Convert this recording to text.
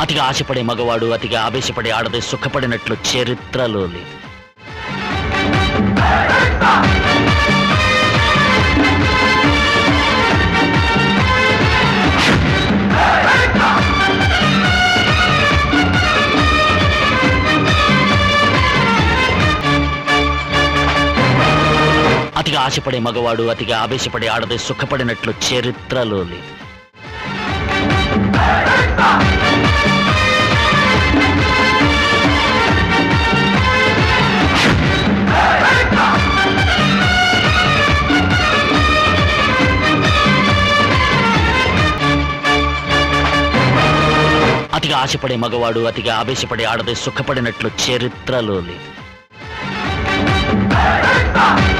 అతిగా ఆశపడే మగవాడు అతిగా ఆవేశపడే ఆడది సుఖపడినట్లు చరిత్రలో లేదు అతిగా ఆశపడే మగవాడు అతిగా ఆవేశపడే ఆడది సుఖపడినట్లు చరిత్రలో లేదు అతిగా ఆశపడే మగవాడు అతిగా ఆవేశపడే ఆడది సుఖపడినట్లు చరిత్రలో లేదు